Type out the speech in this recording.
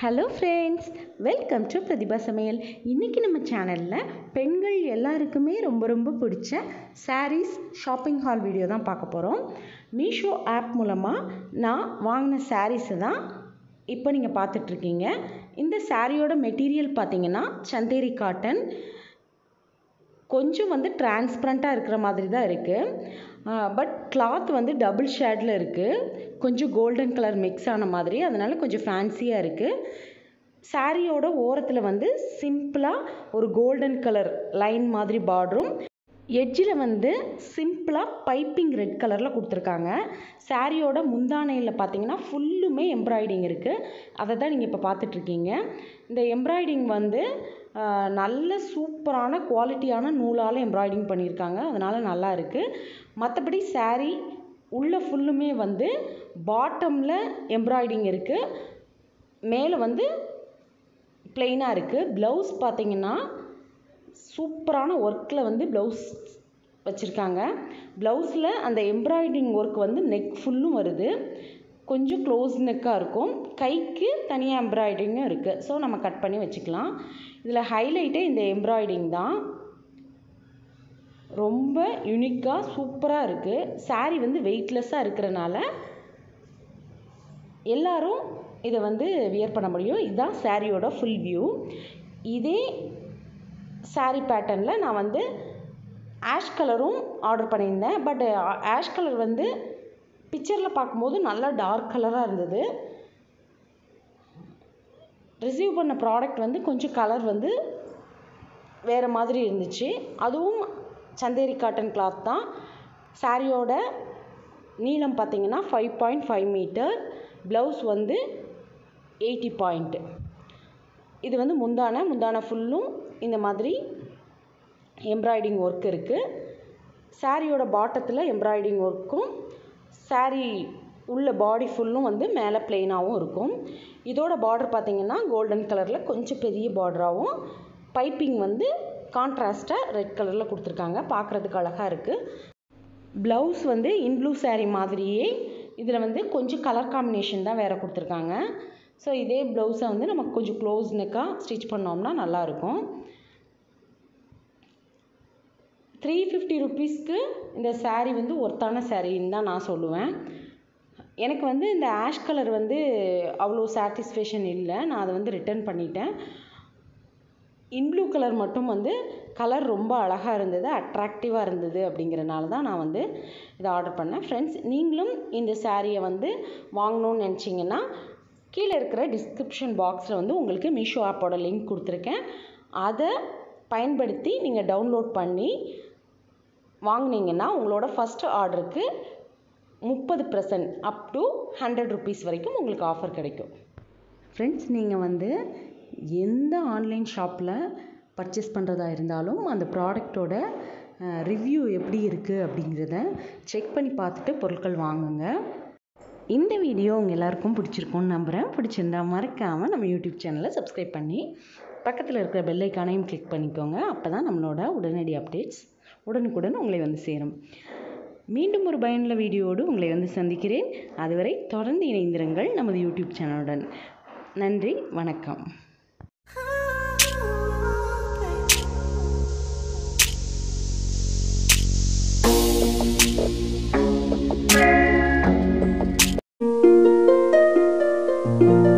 hello friends welcome to Prathiba சமையல் இன்றைக்கி நம்ம சேனலில் பெண்கள் எல்லாருக்குமே ரொம்ப ரொம்ப பிடிச்ச சாரீஸ் ஷாப்பிங் ஹால் வீடியோ தான் பார்க்க போகிறோம் மீஷோ ஆப் மூலமாக நான் வாங்கின சாரீஸை தான் இப்போ நீங்கள் பார்த்துட்ருக்கீங்க இந்த சாரியோட மெட்டீரியல் பார்த்தீங்கன்னா சந்தேரி காட்டன் கொஞ்சம் வந்து டிரான்ஸ்பரண்ட்டாக இருக்கிற மாதிரி தான் இருக்குது பட் கிளாத் வந்து டபுள் ஷேடில் இருக்குது கொஞ்சம் கோல்டன் கலர் மிக்ஸ் ஆன மாதிரி அதனால் கொஞ்சம் ஃபேன்சியாக இருக்குது சாரியோட ஓரத்தில் வந்து சிம்பிளாக ஒரு கோல்டன் கலர் லைன் மாதிரி பார்டரும் எட்ஜில் வந்து சிம்பிளாக பைப்பிங் ரெட் கலரில் கொடுத்துருக்காங்க சாரியோட முந்தானையில் பார்த்தீங்கன்னா ஃபுல்லுமே எம்ப்ராய்டிங் இருக்குது அதை தான் நீங்கள் இப்போ பார்த்துட்ருக்கீங்க இந்த எம்ப்ராய்டிங் வந்து நல்ல சூப்பரான குவாலிட்டியான நூலால் எம்ப்ராய்டிங் பண்ணியிருக்காங்க அதனால் நல்லா இருக்குது மற்றபடி சாரீ உள்ளே ஃபுல்லுமே வந்து பாட்டமில் எம்ப்ராய்டிங் இருக்குது மேலே வந்து ப்ளெயினாக இருக்குது ப்ளவுஸ் பார்த்தீங்கன்னா சூப்பரான ஒர்க்கில் வந்து ப்ளவுஸ் வச்சுருக்காங்க ப்ளவுஸில் அந்த எம்ப்ராய்டிங் ஒர்க் வந்து நெக் ஃபுல்லும் வருது கொஞ்சம் க்ளோஸ் நெக்காக இருக்கும் கைக்கு தனியாக எம்ப்ராய்டிங்கும் இருக்குது ஸோ நம்ம கட் பண்ணி வச்சுக்கலாம் இதில் ஹைலைட்டே இந்த எம்ப்ராய்டிங் தான் ரொம்ப யுனிக்காக சூப்பராக இருக்குது சாரீ வந்து வெயிட்லெஸ்ஸாக இருக்கிறனால எல்லோரும் இதை வந்து வியர் பண்ண முடியும் இதுதான் சாரியோட ஃபுல் வியூ இதே சாரீ பேட்டர்னில் நான் வந்து ஆஷ் கலரும் ஆர்டர் பண்ணியிருந்தேன் பட் ஆஷ் கலர் வந்து பிக்சரில் பார்க்கும்போது நல்லா டார்க் கலராக இருந்தது ரிசீவ் பண்ண ப்ராடக்ட் வந்து கொஞ்சம் கலர் வந்து வேறு மாதிரி இருந்துச்சு அதுவும் சந்தேரி காட்டன் கிளாத் தான் சாரியோட நீளம் பார்த்தீங்கன்னா five point five metre blouse வந்து எயிட்டி பாயிண்ட்டு இது வந்து முந்தான முந்தான ஃபுல்லும் இந்த மாதிரி எம்ப்ராய்டிங் ஒர்க் இருக்குது சாரியோட பாட்டத்தில் எம்ப்ராய்டிங் ஒர்க்கும் சாரீ உள்ள பாடி ஃபுல்லும் வந்து மேலே ப்ளெயினாகவும் இருக்கும் இதோட பார்டர் பார்த்திங்கன்னா கோல்டன் கலரில் கொஞ்சம் பெரிய பார்டராகவும் பைப்பிங் வந்து கான்ட்ராஸ்ட்டாக ரெட் கலரில் கொடுத்துருக்காங்க பார்க்குறதுக்கு அழகாக இருக்குது ப்ளவுஸ் வந்து இன் ப்ளூ சாரீ மாதிரியே இதில் வந்து கொஞ்சம் கலர் காம்பினேஷன் தான் வேறு கொடுத்துருக்காங்க ஸோ இதே ப்ளவுஸை வந்து நம்ம கொஞ்சம் க்ளோஸ் நெக்காக ஸ்டிச் பண்ணோம்னா நல்லாயிருக்கும் த்ரீ ஃபிஃப்டி ருப்பீஸ்க்கு இந்த சாரீ வந்து ஒர்த்தான சாரின்னு தான் நான் சொல்லுவேன் எனக்கு வந்து இந்த ஆஷ் கலர் வந்து அவ்வளோ சாட்டிஸ்ஃபேக்ஷன் இல்லை நான் அதை வந்து ரிட்டர்ன் பண்ணிட்டேன் இன் ப்ளூ கலர் மட்டும் வந்து கலர் ரொம்ப அழகாக இருந்தது அட்ராக்டிவாக இருந்தது அப்படிங்கிறனால தான் நான் வந்து இதை ஆர்டர் பண்ணேன் ஃப்ரெண்ட்ஸ் நீங்களும் இந்த சாரியை வந்து வாங்கணும்னு நினச்சிங்கன்னா கீழே இருக்கிற டிஸ்கிரிப்ஷன் பாக்ஸில் வந்து உங்களுக்கு மீஷோ ஆப்போட லிங்க் கொடுத்துருக்கேன் அதை பயன்படுத்தி நீங்கள் டவுன்லோட் பண்ணி வாங்கினீங்கன்னா உங்களோட ஃபஸ்ட்டு ஆர்டருக்கு முப்பது percent up to hundred rupees வரைக்கும் உங்களுக்கு ஆஃபர் கிடைக்கும் ஃப்ரெண்ட்ஸ் நீங்கள் வந்து எந்த ஆன்லைன் ஷாப்பில் பர்ச்சேஸ் பண்ணுறதா இருந்தாலும் அந்த ப்ராடக்டோட ரிவ்யூ எப்படி இருக்குது அப்படிங்கிறத செக் பண்ணி பார்த்துட்டு பொருட்கள் வாங்குங்க இந்த வீடியோ உங்கள் எல்லாருக்கும் பிடிச்சிருக்கும்னு நம்புகிறேன் பிடிச்சிருந்தா மறக்காமல் நம்ம யூடியூப் சேனலை சப்ஸ்கிரைப் பண்ணி பக்கத்தில் இருக்கிற பெல்லைக்கானையும் கிளிக் பண்ணிக்கோங்க அப்போ தான் நம்மளோட உடனடி அப்டேட்ஸ் உடனுக்குடன் உங்களை வந்து சேரும் மீண்டும் ஒரு பயனுள்ள வீடியோடு உங்களை வந்து சந்திக்கிறேன் அதுவரை தொடர்ந்து இணைந்திருங்கள் நமது யூடியூப் சேனலுடன் நன்றி வணக்கம் thank you